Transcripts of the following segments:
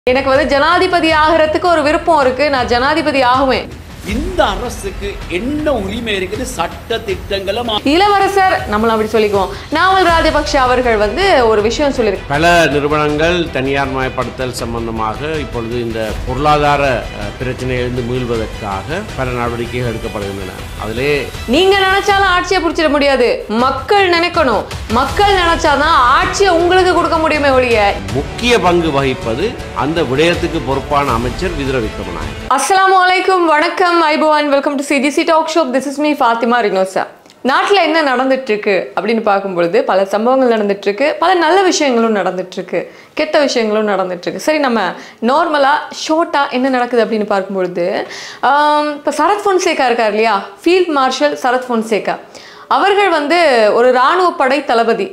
எனக்கு வந்து ஜனாதிபதி ஆகிறதுக்கு ஒரு விருப்பம் இருக்கு நான் ஜனாதிபதி ஆகுவேன் இந்த அரசுக்கு என்ன உரிமை இருக்குது சட்ட திட்டங்களும் இளவரசர் நம்மள அப்படி சொல்லிக்குவோம் நாமல் ராஜபக்ஷ அவர்கள் வந்து ஒரு விஷயம் சொல்லியிருக்காங்க பல நிறுவனங்கள் தனியார் மயப்படுத்தல் சம்பந்தமாக இப்பொழுது இந்த பொருளாதார அஹ், பிரச்சனையிலிருந்து மீள்வதற்காக பல நடவடிக்கைகள் எடுக்கப்படுகின்றன அதிலே நீங்க நினைச்சாலும் ஆட்சியை பிடிச்சிட முடியாது மக்கள் நினைக்கணும் மக்கள் நினைச்சாதான் ஆட்சியை உங்களுக்கு கொடுக்க முடியுமே ஒழிய முக்கிய பங்கு வகிப்பது அந்த விடயத்துக்கு பொறுப்பான அமைச்சர் விதுர விக்ரமநாயக் அஸ்ஸலாமு அலைக்கும் வணக்கம் ஐபோவான் welcome to CGC talk show this is me Fathima Rinosa நாட்டில் என்ன நடந்துட்டு இருக்கு அப்படின்னு பார்க்கும்பொழுது பல சம்பவங்கள் நடந்துட்டு இருக்கு பல நல்ல விஷயங்களும் நடந்துட்டு இருக்கு கெட்ட விஷயங்களும் நடந்துட்டு இருக்கு சரி நம்ம நார்மலாக ஷார்ட்டாக என்ன நடக்குது அப்படின்னு பார்க்கும்பொழுது இப்போ சரத் பொன்சேகா இருக்கார் இல்லையா ஃபீல்ட் மார்ஷல் சரத் பொன்சேகா அவர்கள் வந்து ஒரு இராணுவ படை தளபதி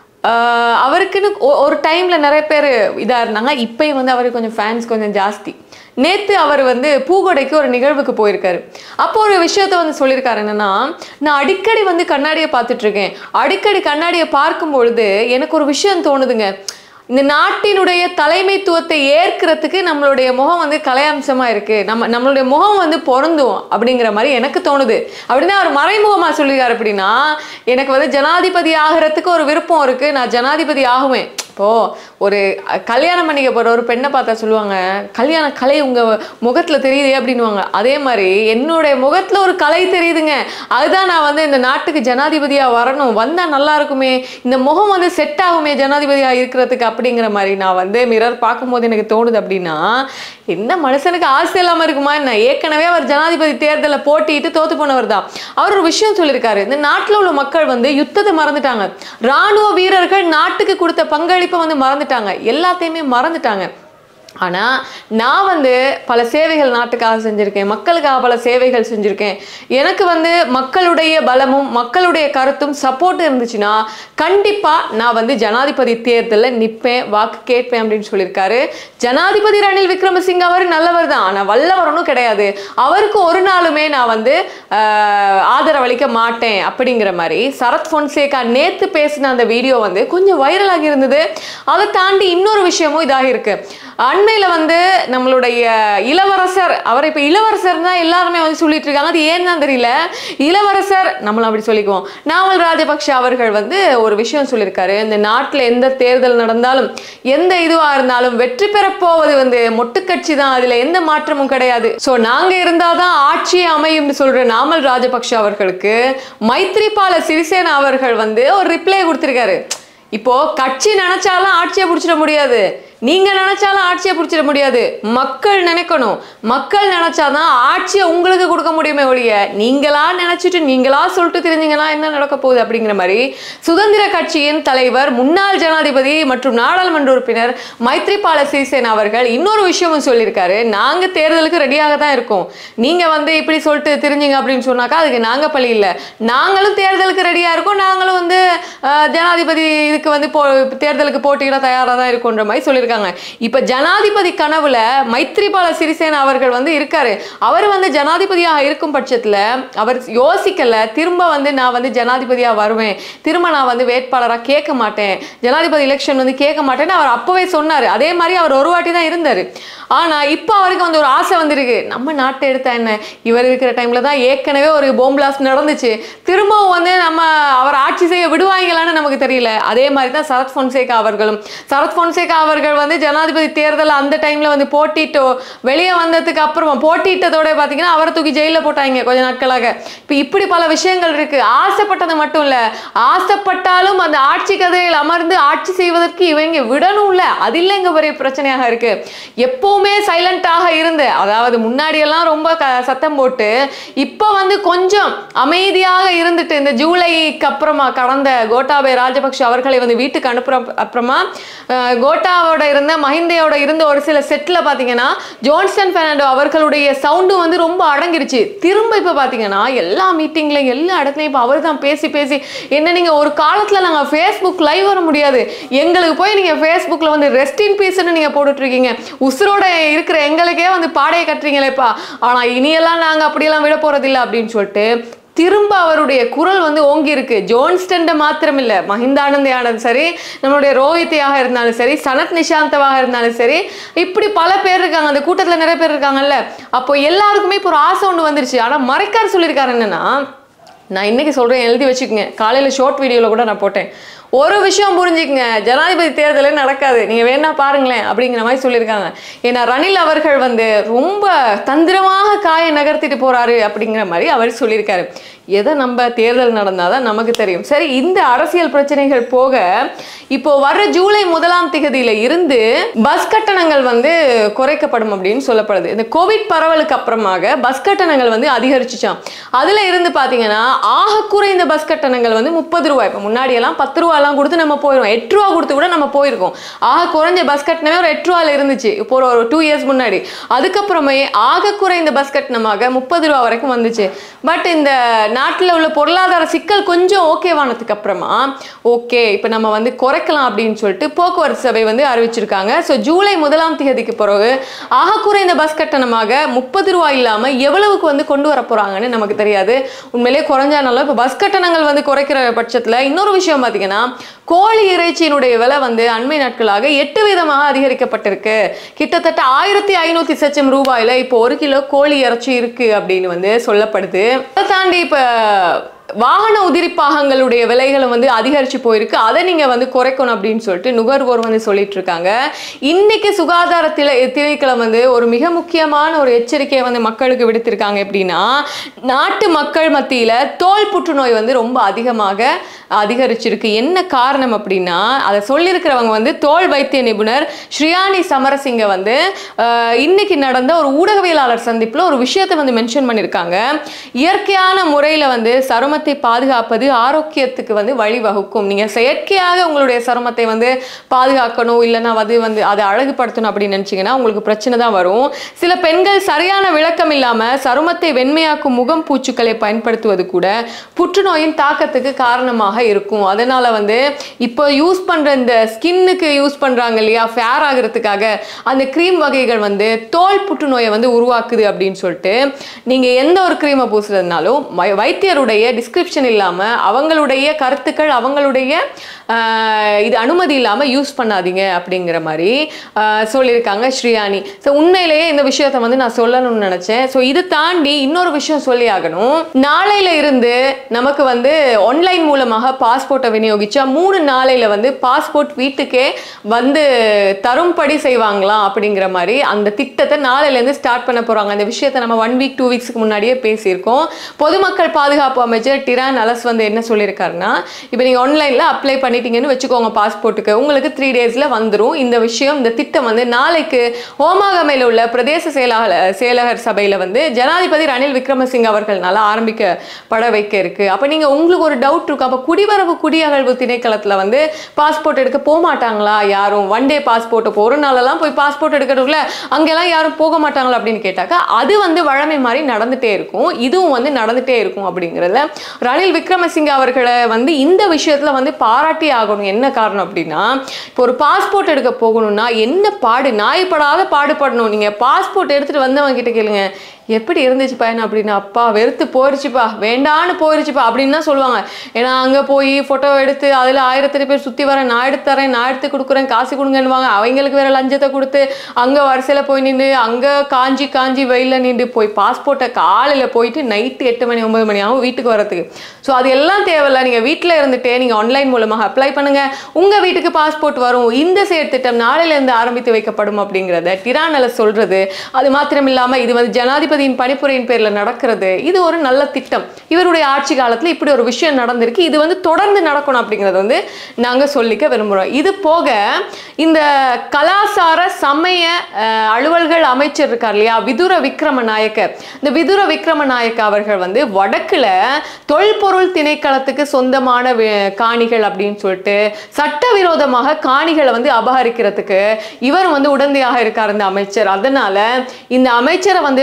ஆஹ் அவருக்குன்னு ஒ- ஒரு டைம்ல நிறைய பேர் இதா இருந்தாங்க இப்பயும் வந்து அவருக்கு கொஞ்சம் ஃபேன்ஸ் கொஞ்சம் ஜாஸ்தி நேத்து அவர் வந்து பூகொடைக்கு ஒரு நிகழ்வுக்கு போயிருக்காரு அப்போ ஒரு விஷயத்த வந்து சொல்லியிருக்காரு என்னன்னா நான் அடிக்கடி வந்து கண்ணாடியை பார்த்துட்டு இருக்கேன் அடிக்கடி கண்ணாடியை பார்க்கும் பொழுது எனக்கு ஒரு விஷயம் தோணுதுங்க இந்த நாட்டினுடைய தலைமைத்துவத்தை ஏற்கிறதுக்கு நம்மளுடைய முகம் வந்து கலையம்சமா இருக்கு நம்ம நம்மளுடைய முகம் வந்து பொருந்தும் அப்படிங்கிற மாதிரி எனக்கு தோணுது அப்படின்னா அவர் மறைமுகமா சொல்லிருக்காரு அப்படின்னா எனக்கு வந்து ஜனாதிபதி ஆகிறதுக்கு ஒரு விருப்பம் இருக்கு நான் ஜனாதிபதி ஆகுவேன் இப்போ ஒரு அஹ், கல்யாணம் பண்ணிக்க போற ஒரு பெண்ணை பார்த்தா சொல்லுவாங்க கல்யாண கலை உங்க முகத்துல தெரியுதே அப்படின்னுவாங்க அதே மாதிரி என்னுடைய முகத்துல ஒரு கலை தெரியுதுங்க அதுதான் நான் வந்து இந்த நாட்டுக்கு ஜனாதிபதியா வரணும் வந்தா நல்லா இருக்குமே இந்த முகம் வந்து செட் ஆகுமே ஜனாதிபதியா இருக்கிறதுக்கு அப்படிங்கிற மாதிரி நான் வந்து மிரர் பார்க்கும்போது எனக்கு தோணுது அப்படின்னா என்ன மனுஷனுக்கு ஆசை இல்லாம இருக்குமா என்ன ஏற்கனவே அவர் ஜனாதிபதி தேர்தலில் போட்டியிட்டு தோத்து போனவர் தான் அவர் ஒரு விஷயம் சொல்லியிருக்காரு இந்த நாட்டில் உள்ள மக்கள் வந்து யுத்தத்தை மறந்துட்டாங்க ராணுவ வீரர்கள் நாட்டுக்கு கொடுத்த பங்களிப்பை வந்து மறந்துட்டாங்க எல்லாத்தையுமே மறந்துட்டாங்க ஆனால் நான் வந்து பல சேவைகள் நாட்டுக்காக செஞ்சுருக்கேன் மக்களுக்காக பல சேவைகள் செஞ்சுருக்கேன் எனக்கு வந்து மக்களுடைய பலமும் மக்களுடைய கருத்தும் சப்போர்ட் இருந்துச்சுன்னா கண்டிப்பாக நான் வந்து ஜனாதிபதி தேர்தலில் நிற்பேன் வாக்கு கேட்பேன் அப்படின்னு சொல்லியிருக்காரு ஜனாதிபதி ரணில் விக்ரமசிங்க அவர் நல்லவர் தான் ஆனால் வல்லவரனும் கிடையாது அவருக்கு ஒரு நாளுமே நான் வந்து ஆஹ், ஆதரவளிக்க மாட்டேன் அப்படிங்கிற மாதிரி சரத் பொன்சேகா நேத்து பேசின அந்த வீடியோ வந்து கொஞ்சம் வைரலாகி இருந்தது அதை தாண்டி இன்னொரு விஷயமும் இதாக இருக்கு அண்மையில வந்து நம்மளுடைய இளவரசர் அவர் இப்ப இளவரசர் தான் எல்லாருமே வந்து சொல்லிட்டு இருக்காங்க அது ஏன்னு தான் தெரியல இளவரசர் நம்மள அப்படி சொல்லிக்குவோம் நாமல் ராஜபக்ஷ அவர்கள் வந்து ஒரு விஷயம் சொல்லியிருக்காரு இந்த நாட்டுல எந்த தேர்தல் நடந்தாலும் எந்த இதுவா இருந்தாலும் வெற்றி பெறப் போவது வந்து மொட்டுக்கட்சி தான் அதுல எந்த மாற்றமும் கிடையாது சோ நாங்க இருந்தாதான் ஆட்சி அமையும்னு சொல்ற நாமல் ராஜபக்ஷ அவர்களுக்கு மைத்ரிபால சிறிசேனா அவர்கள் வந்து ஒரு ரிப்ளை கொடுத்திருக்காரு இப்போ கட்சி நினைச்சாலும் ஆட்சியை பிடிச்சிட முடியாது நீங்க நினைச்சாலும் ஆட்சியை பிடிச்சிட முடியாது மக்கள் நினைக்கணும் மக்கள் நினைச்சாதான் ஆட்சியை உங்களுக்கு கொடுக்க முடியுமே ஒழிய நீங்களா நினைச்சிட்டு நீங்களா சொல்லிட்டு தெரிஞ்சீங்களா என்ன நடக்க போகுது அப்படிங்கிற மாதிரி சுதந்திர கட்சியின் தலைவர் முன்னாள் ஜனாதிபதி மற்றும் நாடாளுமன்ற உறுப்பினர் மைத்ரிபால சிறிசேனா அவர்கள் இன்னொரு விஷயமும் சொல்லியிருக்காரு நாங்க தேர்தலுக்கு ரெடியாக தான் இருக்கோம் நீங்க வந்து இப்படி சொல்லிட்டு தெரிஞ்சீங்க அப்படின்னு சொன்னாக்கா அதுக்கு நாங்க பழி இல்லை நாங்களும் தேர்தலுக்கு ரெடியா இருக்கோம் நாங்களும் வந்து அஹ், ஜனாதிபதி இதுக்கு வந்து போ தேர்தலுக்கு போட்டியிட தயாராக தான் இருக்குன்ற மாதிரி சொல்லியிருக்காங்க இப்ப ஜனாதிபதி கனவுல மைத்ரிபால சிறிசேனா அவர்கள் வந்து இருக்காரு அவர் வந்து ஜனாதிபதியாக இருக்கும் பட்சத்துல அவர் யோசிக்கல திரும்ப வந்து நான் வந்து ஜனாதிபதியா வருவேன் திரும்ப நான் வந்து வேட்பாளரா கேட்க மாட்டேன் ஜனாதிபதி எலெக்ஷன் வந்து கேட்க மாட்டேன்னு அவர் அப்பவே சொன்னாரு அதே மாதிரி அவர் ஒரு வாட்டி தான் இருந்தாரு ஆனா இப்போ அவருக்கு வந்து ஒரு ஆசை வந்திருக்கு நம்ம நாட்டை எடுத்தா என்ன இவர் இருக்கிற டைம்ல தான் ஏற்கனவே ஒரு போம் பிளாஸ்ட் நடந்துச்சு திரும்பவும் வந்து நம்ம அவர் ஆட்சி செய்ய விடுவாங்களான்னு நமக்கு தெரியல அதே மாதிரி தான் சரத் பொன்சேகா அவர்களும் சரத் பொன்சேகா அவர்கள் வந்து ஜனாதிபதி தேர்தல் அந்த டைம்ல வந்து போட்டிட்டோ வெளியே வந்ததுக்கு அப்புறமா போட்டியிட்டதோட பார்த்தீங்கன்னா அவரை தூக்கி ஜெயிலில் போட்டாங்க கொஞ்ச நாட்களாக இப்போ இப்படி பல விஷயங்கள் இருக்கு ஆசைப்பட்டது மட்டும் இல்ல ஆசைப்பட்டாலும் அந்த ஆட்சி கதையில் அமர்ந்து ஆட்சி செய்வதற்கு இவங்க விடணும்ல அது இல்லை இங்க பெரிய பிரச்சனையாக இருக்கு எப்பவுமே சைலண்டாக இருந்து அதாவது முன்னாடி எல்லாம் ரொம்ப க- சத்தம் போட்டு இப்போ வந்து கொஞ்சம் அமைதியாக இருந்துட்டு இந்த ஜூலைக்கு அப்புறமா கடந்த கோட்டாபய ராஜபக்ஷ அவர்களை வந்து வீட்டுக்கு அனுப்புற அப்புறமா அஹ், கோட்டாவோட இருந்த மஹிந்தையோட இருந்த ஒரு சில செட்ல பாத்தீங்கன்னா ஜோன்சன் பெர்னாண்டோ அவர்களுடைய சவுண்டும் வந்து ரொம்ப அடங்கிருச்சு திரும்ப இப்ப பாத்தீங்கன்னா எல்லா மீட்டிங்லையும் எல்லா இடத்துலயும் இப்ப அவர் தான் பேசி பேசி என்ன நீங்க ஒரு காலத்துல நாங்க ஃபேஸ்புக் லைவ் வர முடியாது எங்களுக்கு போய் நீங்க ஃபேஸ்புக்ல வந்து ரெஸ்ட் இன் பீஸ்னு நீங்க போட்டுட்டு இருக்கீங்க உசுரோட இருக்கிற எங்களுக்கே வந்து பாடையை கட்டுறீங்களேப்பா ஆனா இனியெல்லாம் நாங்க அப்படியெல்லாம் விட போறதில்லை அப்படின்னு சொல்லிட்டு திரும்ப அவருடைய குரல் வந்து ஓங்கி இருக்கு ஜோன்ஸ்டன்ட மாத்திரம் இல்ல மஹிந்தானந்தே ஆனது சரி நம்மளுடைய ரோஹித்தியாக இருந்தாலும் சரி சனத் நிஷாந்தவாக இருந்தாலும் சரி இப்படி பல பேர் இருக்காங்க அந்த கூட்டத்துல நிறைய பேர் இருக்காங்கல்ல அப்போ எல்லாருக்குமே இப்போ ஒரு ஆசை ஒன்று வந்துருச்சு ஆனா மறைக்கார் சொல்லியிருக்காரு என்னன்னா நான் இன்னைக்கு சொல்றேன் எழுதி வச்சுக்கோங்க காலையில ஷார்ட் வீடியோல கூட நான் போட்டேன் ஒரு விஷயம் புரிஞ்சுக்கங்க ஜனாதிபதி தேர்தலே நடக்காது நீங்க வேணா பாருங்களேன் அப்படிங்கிற மாதிரி சொல்லியிருக்காங்க ஏன்னா ரணில் அவர்கள் வந்து ரொம்ப தந்திரமாக காயை நகர்த்திட்டு போறாரு அப்படிங்கிற மாதிரி அவர் சொல்லியிருக்காரு எதை நம்ம தேர்தல் நடந்தாதான் நமக்கு தெரியும் சரி இந்த அரசியல் பிரச்சனைகள் போக இப்போ வர்ற ஜூலை முதலாம் திகதியில இருந்து பஸ் கட்டணங்கள் வந்து குறைக்கப்படும் அப்படின்னு சொல்லப்படுது இந்த கோவிட் பரவலுக்கு அப்புறமாக பஸ் கட்டணங்கள் வந்து அதிகரிச்சுச்சாம் அதுல இருந்து பாத்தீங்கன்னா ஆக குறைந்த பஸ் கட்டணங்கள் வந்து முப்பது ரூபாய் இப்போ முன்னாடி எல்லாம் பத்து ரூபாயெல்லாம் கொடுத்து நம்ம போயிடுவோம் எட்டு ரூபா கொடுத்து கூட நம்ம போயிருக்கோம் ஆக குறைஞ்ச பஸ் கட்டணமே ஒரு எட்டு ரூபாயில இருந்துச்சு இப்போ ஒரு டூ இயர்ஸ் முன்னாடி அதுக்கப்புறமே ஆக குறைந்த பஸ் கட்டணமாக முப்பது ரூபா வரைக்கும் வந்துச்சு பட் இந்த நாட்டில் உள்ள பொருளாதார சிக்கல் கொஞ்சம் ஓகேவானதுக்கு அப்புறமா ஓகே இப்போ நம்ம வந்து குறைக்கலாம் அப்படின்னு சொல்லிட்டு போக்குவரத்து சபை வந்து அறிவிச்சிருக்காங்க ஸோ ஜூலை முதலாம் தேதிக்கு பிறகு ஆக குறைந்த பஸ் கட்டணமாக முப்பது ரூபா இல்லாமல் எவ்வளவுக்கு வந்து கொண்டு வர போறாங்கன்னு நமக்கு தெரியாது உண்மையிலேயே குறைஞ்சானாலும் இப்போ பஸ் கட்டணங்கள் வந்து குறைக்கிற பட்சத்தில் இன்னொரு விஷயம் பார்த்தீங்கன்னா கோழி இறைச்சியினுடைய விலை வந்து அண்மை நாட்களாக எட்டு விதமாக அதிகரிக்கப்பட்டிருக்கு கிட்டத்தட்ட ஆயிரத்தி ஐநூத்தி சச்சம் ரூபாயில இப்போ ஒரு கிலோ கோழி இறைச்சி இருக்கு அப்படின்னு வந்து சொல்லப்படுது அதை தாண்டி இப்போ வாகன உதிரிப்பாகங்களுடைய விலைகளும் வந்து அதிகரிச்சு போயிருக்கு அதை நீங்க வந்து குறைக்கணும் அப்படின்னு சொல்லிட்டு நுகர்வோர் வந்து சொல்லிட்டு இருக்காங்க இன்னைக்கு சுகாதார திரை திணைக்களம் வந்து ஒரு மிக முக்கியமான ஒரு எச்சரிக்கையை வந்து மக்களுக்கு விடுத்திருக்காங்க எப்படின்னா நாட்டு மக்கள் மத்தியில தோல் புற்றுநோய் வந்து ரொம்ப அதிகமாக அதிகரிச்சிருக்கு என்ன காரணம் அப்படின்னா அதை சொல்லியிருக்கிறவங்க வந்து தோல் வைத்திய நிபுணர் ஸ்ரீயானி சமரசிங்க வந்து அஹ், இன்னைக்கு நடந்த ஒரு ஊடகவியலாளர் சந்திப்பில் ஒரு விஷயத்தை வந்து மென்ஷன் பண்ணியிருக்காங்க இயற்கையான முறையில் வந்து சருமத்தை பாதுகாப்பது ஆரோக்கியத்துக்கு வந்து வழிவகுக்கும் நீங்கள் செயற்கையாக உங்களுடைய சருமத்தை வந்து பாதுகாக்கணும் இல்லைன்னா அது வந்து அதை அழகுபடுத்தணும் அப்படின்னு நினச்சிங்கன்னா உங்களுக்கு பிரச்சனை தான் வரும் சில பெண்கள் சரியான விளக்கம் இல்லாமல் சருமத்தை வெண்மையாக்கும் முகம் பூச்சுக்களை பயன்படுத்துவது கூட புற்றுநோயின் தாக்கத்துக்கு காரணமாக இருக்கும் அதனால வந்து இப்போ யூஸ் பண்ற இந்த ஸ்கின்னுக்கு யூஸ் பண்றாங்க இல்லையா ஃபேர் ஆகிறதுக்காக அந்த க்ரீம் வகைகள் வந்து தோல் புற்றுநோயை வந்து உருவாக்குது அப்படின்னு சொல்லிட்டு நீங்க எந்த ஒரு க்ரீமை பூசுறதுனாலும் வை- வைத்தியருடைய டிஸ்கிரிப்ஷன் இல்லாம அவங்களுடைய கருத்துக்கள் அவங்களுடைய ஆஹ், இது அனுமதி இல்லாம யூஸ் பண்ணாதீங்க அப்படிங்கிற மாதிரி ஆஹ், சொல்லியிருக்காங்க ஸ்ரீயானி ஸோ உண்மையிலேயே இந்த விஷயத்தை வந்து நான் சொல்லணும்னு நினைச்சேன் ஸோ இது தாண்டி இன்னொரு விஷயம் சொல்லி ஆகணும் நாளையில இருந்து நமக்கு வந்து ஆன்லைன் மூலமாக பாஸ்போர்ட்டை விநியோகிச்சா மூணு நாளையில வந்து பாஸ்போர்ட் வீட்டுக்கே வந்து தரும்படி செய்வாங்களாம் அப்படிங்கிற மாதிரி அந்த திட்டத்தை நாளையில இருந்து ஸ்டார்ட் பண்ண போறாங்க அந்த விஷயத்தை நம்ம ஒன் வீக் டூ வீக்ஸ்க்கு முன்னாடியே பேசியிருக்கோம் பொதுமக்கள் பாதுகாப்பு அமைச்சர் டிரான் அலஸ் வந்து என்ன சொல்லியிருக்காருன்னா இப்போ நீங்க ஆன்லைன்ல அப்ளை பண்ணிட்டீங்கன்னு வச்சுக்கோங்க பாஸ்போர்ட்டுக்கு உங்களுக்கு த்ரீ டேஸ்ல வந்துரும் இந்த விஷயம் இந்த திட்டம் வந்து நாளைக்கு ஓமாகமையில் உள்ள பிரதேச செயலாளர் செயலகர் சபையில வந்து ஜனாதிபதி ரணில் விக்ரமசிங்க அவர்களால ஆரம்பிக்கப்பட வைக்க இருக்கு அப்ப நீங்க உங்களுக்கு ஒரு டவுட் இருக்கு அப்ப குடிவரவு குடியகழ்வு திணைக்களத்துல வந்து பாஸ்போர்ட் எடுக்க போக மாட்டாங்களா யாரும் ஒன் டே பாஸ்போர்ட் இப்போ ஒரு நாளெல்லாம் போய் பாஸ்போர்ட் எடுக்கிறதுக்குள்ள அங்கெல்லாம் யாரும் போக மாட்டாங்களா அப்படின்னு கேட்டாக்கா அது வந்து வழமை மாதிரி நடந்துட்டே இருக்கும் இதுவும் வந்து நடந்துட்டே இருக்கும் அப்படிங்கிறதுல ரணில் விக்ரமசிங்க அவர்களை வந்து இந்த விஷயத்துல வந்து பாராட்டி ஆகணும் என்ன காரணம் அப்படின்னா இப்போ ஒரு பாஸ்போர்ட் எடுக்க போகணும்னா என்ன பாடு நாய்ப்படாத பாடுபடணும் நீங்க பாஸ்போர்ட் எடுத்துட்டு வந்தவங்க கிட்ட கேளுங்க எப்படி இருந்துச்சு பையன் அப்படின்னா அப்பா வெறுத்து போயிருச்சுப்பா வேண்டான்னு போயிருச்சுப்பா அப்படின்னு தான் சொல்லுவாங்க ஏன்னா அங்கே போய் ஃபோட்டோ எடுத்து அதில் ஆயிரத்தெட்டு பேர் சுற்றி வரேன் நான் எடுத்து தரேன் நான் எடுத்து கொடுக்குறேன் காசு கொடுங்கன்னுவாங்க அவங்களுக்கு வேற லஞ்சத்தை கொடுத்து அங்கே வரிசையில் போய் நின்று அங்கே காஞ்சி காஞ்சி வெயிலில் நின்று போய் பாஸ்போர்ட்டை காலையில் போயிட்டு நைட்டு எட்டு மணி ஒன்பது மணி ஆகும் வீட்டுக்கு வரதுக்கு ஸோ அது எல்லாம் தேவையில்ல நீங்கள் வீட்டில் இருந்துட்டே நீங்கள் ஆன்லைன் மூலமாக அப்ளை பண்ணுங்க உங்கள் வீட்டுக்கு பாஸ்போர்ட் வரும் இந்த செயற் திட்டம் நாளையிலேருந்து ஆரம்பித்து வைக்கப்படும் அப்படிங்கிறத டிரானல சொல்றது அது மாத்திரம் இல்லாமல் இது வந்து ஜனாதிபதியின் பணிப்புரையின் பேரில் நடக்கிறது இது ஒரு நல்ல திட்டம் இவருடைய ஆட்சி காலத்தில் இப்படி ஒரு விஷயம் நடந்திருக்கு இது வந்து தொடர்ந்து நடக்கணும் அப்படிங்கிறது வந்து நாங்கள் சொல்லிக்க விரும்புகிறோம் இது போக இந்த கலாசார சமய அஹ், அலுவல்கள் அமைச்சர் இருக்கார் இல்லையா விதுர விக்ரமநாயக்க இந்த விதுர விக்ரமநாயக்க அவர்கள் வந்து வடக்குல தொல்பொருள் திணைக்களத்துக்கு சொந்தமான வி- காணிகள் அப்படின்னு சொல்லிட்டு சட்டவிரோதமாக காணிகளை வந்து அபகரிக்கிறதுக்கு இவர் வந்து உடந்தையாக இருக்கார் இந்த அமைச்சர் அதனால இந்த அமைச்சரை வந்து பதவி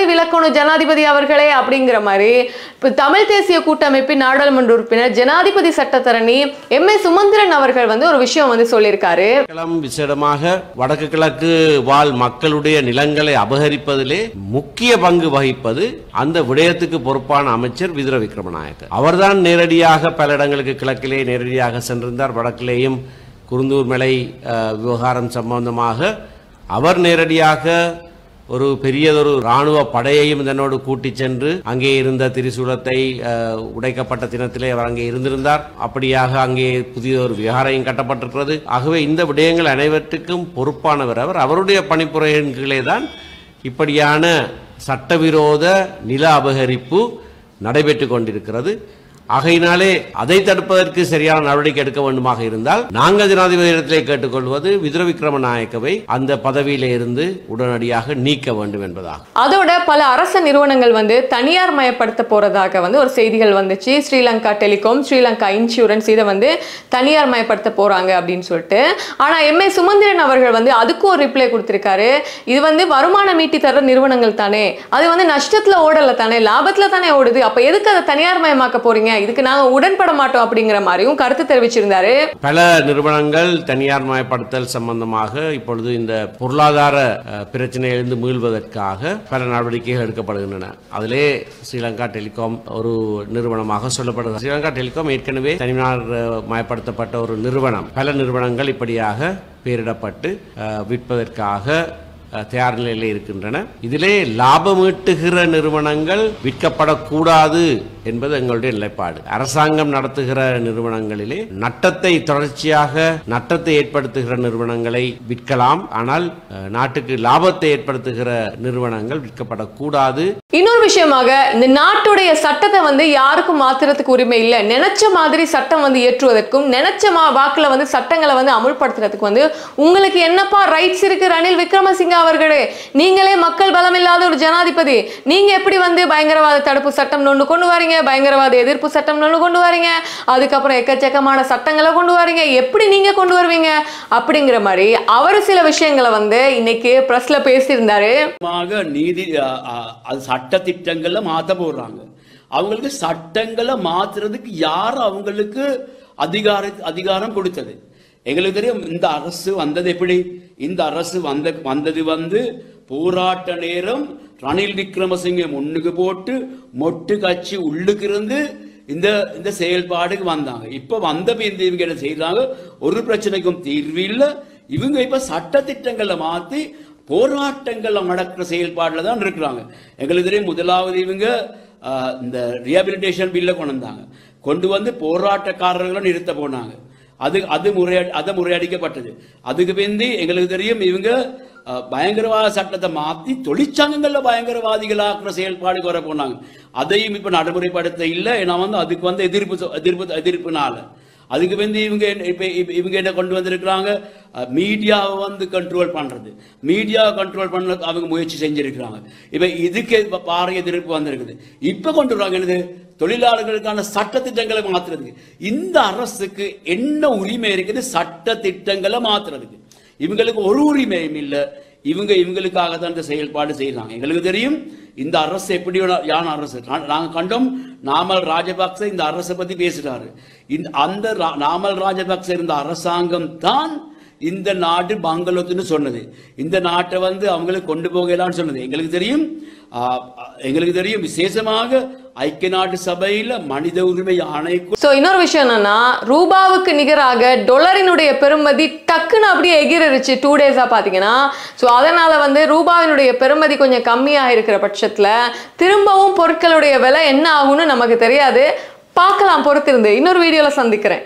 பதவி விலக்கணும் ஜனாதிபதி அவர்களே அப்படிங்கிற மாதிரி இப்போ தமிழ் தேசிய கூட்டமைப்பின் நாடாளுமன்ற உறுப்பினர் ஜனாதிபதி சட்டத்தரணி எம் ஏ சுமந்திரன் அவர்கள் வந்து ஒரு விஷயம் வந்து சொல்லியிருக்காரு களம் விசேடமாக வடக்கு கிழக்கு வாழ் மக்களுடைய நிலங்களை அபகரிப்பதிலே முக்கிய பங்கு வகிப்பது அந்த விடயத்துக்கு பொறுப்பான அமைச்சர் விதுர விக்ரமநாயக்க அவர்தான் நேரடியாக பல இடங்களுக்கு கிழக்கிலே நேரடியாக சென்றிருந்தார் வடக்கிலேயும் குருந்தூர் மலை அஹ், விவகாரம் சம்பந்தமாக அவர் நேரடியாக ஒரு பெரியதொரு இராணுவ படையையும் தன்னோடு கூட்டிச் சென்று அங்கே இருந்த திரிசூலத்தை அஹ், உடைக்கப்பட்ட தினத்திலே அவர் அங்கே இருந்திருந்தார் அப்படியாக அங்கே புதிய ஒரு விகாரையும் கட்டப்பட்டிருக்கிறது ஆகவே இந்த விடயங்கள் அனைவற்றுக்கும் பொறுப்பானவர் அவர் அவருடைய பணிப்புரையின் கீழே தான் இப்படியான சட்டவிரோத நில அபகரிப்பு நடைபெற்று கொண்டிருக்கிறது ஆகையினாலே அதை தடுப்பதற்கு சரியான நடவடிக்கை எடுக்க வேண்டுமாக இருந்தால் நாங்கள் ஜனாதிபதியிடத்திலே கேட்டுக்கொள்வது விதுர விக்ரமநாயக்கவை அந்த பதவியிலே இருந்து உடனடியாக நீக்க வேண்டும் என்பதாகும் அதோட பல அரச நிறுவனங்கள் வந்து தனியார் மயப்படுத்த போறதாக வந்து ஒரு செய்திகள் வந்துச்சு ஸ்ரீலங்கா டெலிகாம் ஸ்ரீலங்கா இன்சூரன்ஸ் இதை வந்து தனியார் மயப்படுத்த போறாங்க அப்படின்னு சொல்லிட்டு ஆனா எம் ஏ சுமந்திரன் அவர்கள் வந்து அதுக்கும் ஒரு ரிப்ளை கொடுத்திருக்காரு இது வந்து வருமானம் ஈட்டி தர நிறுவனங்கள் தானே அது வந்து நஷ்டத்துல ஓடல தானே லாபத்துல தானே ஓடுது அப்ப எதுக்கு அதை தனியார் மயமாக்க போறீங்க இதுக்கு நாங்க உடன்பட மாட்டோம் அப்படிங்கிற மாதிரியும் கருத்து தெரிவிச்சிருந்தாரு பல நிறுவனங்கள் தனியார் மயப்படுத்தல் சம்பந்தமாக இப்பொழுது இந்த பொருளாதார அஹ், பிரச்சனையிலிருந்து மீள்வதற்காக பல நடவடிக்கைகள் எடுக்கப்படுகின்றன அதிலே ஸ்ரீலங்கா டெலிகாம் ஒரு நிறுவனமாக சொல்லப்படுகிறது ஸ்ரீலங்கா டெலிகாம் ஏற்கனவே தனியார் அஹ், மயப்படுத்தப்பட்ட ஒரு நிறுவனம் பல நிறுவனங்கள் இப்படியாக பெயரிடப்பட்டு அஹ், விற்பதற்காக அஹ், தயார் நிலையில் இருக்கின்றன இதிலே லாபம் ஈட்டுகிற நிறுவனங்கள் விற்கப்படக்கூடாது என்பது எங்களுடைய நிலைப்பாடு அரசாங்கம் நடத்துகிற நிறுவனங்களிலே நட்டத்தை தொடர்ச்சியாக நட்டத்தை ஏற்படுத்துகிற நிறுவனங்களை விற்கலாம் ஆனால் அஹ், நாட்டுக்கு லாபத்தை ஏற்படுத்துகிற நிறுவனங்கள் விற்கப்படக்கூடாது இன்னொரு விஷயமாக இந்த நாட்டுடைய சட்டத்தை வந்து யாருக்கும் மாத்துறதுக்கு உரிமை இல்லை நினைச்ச மாதிரி சட்டம் வந்து ஏற்றுவதற்கும் நினைச்ச மா வாக்குல வந்து சட்டங்களை வந்து அமுல்படுத்துறதுக்கு வந்து உங்களுக்கு என்னப்பா ரைட்ஸ் இருக்கு ரணில் விக்ரமசிங்க அவர்களே நீங்களே மக்கள் பலம் இல்லாத ஒரு ஜனாதிபதி நீங்க எப்படி வந்து பயங்கரவாத தடுப்பு சட்டம் ஒன்று கொண்டு வரீங்க பயங்கரவாத எதிர்ப்பு சட்டம் ஒன்று கொண்டு வரீங்க அதுக்கப்புறம் எக்கச்சக்கமான சட்டங்களை கொண்டு வரீங்க எப்படி நீங்க கொண்டு வருவீங்க அப்படிங்கிற மாதிரி அவர் சில விஷயங்களை வந்து இன்னைக்கு பிரஸ்ல பேசியிருந்தாரு மாக நீதி அ, அ, அது சட்ட திட்டங்கள்ல மாத்த போடுறாங்க அவங்களுக்கு சட்டங்களை மாத்துறதுக்கு யார் அவங்களுக்கு அதிகார அதிகாரம் கொடுத்தது எங்களுக்கு தெரியும் இந்த அரசு வந்தது எப்படி இந்த அரசு வந்த வந்தது வந்து போராட்ட நேரம் ரணில் விக்ரமசிங்க முன்னுக்கு போட்டு மொட்டு கட்சி உள்ளுக்கு இருந்து இந்த இந்த செயல்பாடுக்கு வந்தாங்க இப்ப வந்த பின் இவங்க என்ன செய்யறாங்க ஒரு பிரச்சனைக்கும் தீர்வு இல்ல இவங்க இப்ப சட்ட திட்டங்களை மாத்தி போராட்டங்கள்ல நடக்கிற செயல்பாடுல தான் இருக்கிறாங்க எங்களுக்கு தெரியும் முதலாவது இவங்க ஆஹ், இந்த ரிஹாபிலிட்டேஷன் பில்ல கொண்டு வந்தாங்க கொண்டு வந்து போராட்டக்காரர்களை நிறுத்த போனாங்க அது அது முறையா அது முறையடிக்கப்பட்டது அதுக்கு பிந்தி எங்களுக்கு தெரியும் இவங்க அஹ், பயங்கரவாத சட்டத்தை மாத்தி தொழிற்சங்கங்கள்ல பயங்கரவாதிகளாக்குற செயல்பாடுக்கு வர போனாங்க அதையும் இப்ப நடைமுறைப்படுத்த இல்லை ஏன்னா வந்து அதுக்கு வந்து எதிர்ப்பு சொ- எதிர்ப்பு எதிர்ப்புனால அதுக்கு வந்து இவங்க என்ன- இப்ப இப்ப இவங்க என்ன கொண்டு வந்திருக்கிறாங்க மீடியாவை வந்து கண்ட்ரோல் பண்றது மீடியாவை கண்ட்ரோல் பண்ண அவங்க முயற்சி செஞ்சிருக்கிறாங்க இப்ப இதுக்கு இப்ப பாரிய எதிர்ப்பு வந்திருக்குது இப்ப கொண்டு வராங்க என்னது தொழிலாளர்களுக்கான சட்ட திட்டங்களை மாத்துறதுக்கு இந்த அரசுக்கு என்ன உரிமை இருக்குது சட்ட திட்டங்களை மாத்துறதுக்கு இவங்களுக்கு ஒரு உரிமையும் இல்ல இவங்க இவங்களுக்காக தான் இந்த செயல்பாடு செய்யறாங்க எங்களுக்கு தெரியும் இந்த அரசு எப்படி யான அரசு நா- நாங்க கண்டோம் நாமல் ராஜபக்ச இந்த அரசை பத்தி பேசுறாரு இந்த அந்த ரா- நாமல் ராஜபக்ச இருந்த அரசாங்கம் தான் இந்த நாடு பங்களோத்துன்னு சொன்னது இந்த நாட்டை வந்து அவங்களுக்கு கொண்டு போகலாம்னு சொன்னது எங்களுக்கு தெரியும் ஆ, எங்களுக்கு தெரியும் விசேஷமாக ஐக்கிய நாட்டு சபையில மனித உரிமை ஆணைக்கு சோ இன்னொரு விஷயம் என்னன்னா ரூபாவுக்கு நிகராக டொலரினுடைய பெறுமதி டக்குன்னு அப்படியே எகிரிருச்சு டூ டேஸா பாத்தீங்கன்னா சோ அதனால வந்து ரூபாவினுடைய பெறுமதி கொஞ்சம் கம்மியா இருக்கிற பட்சத்துல திரும்பவும் பொருட்களுடைய விலை என்ன ஆகும்னு நமக்கு தெரியாது பார்க்கலாம் பொறுத்திருந்து இன்னொரு வீடியோல சந்திக்கிறேன்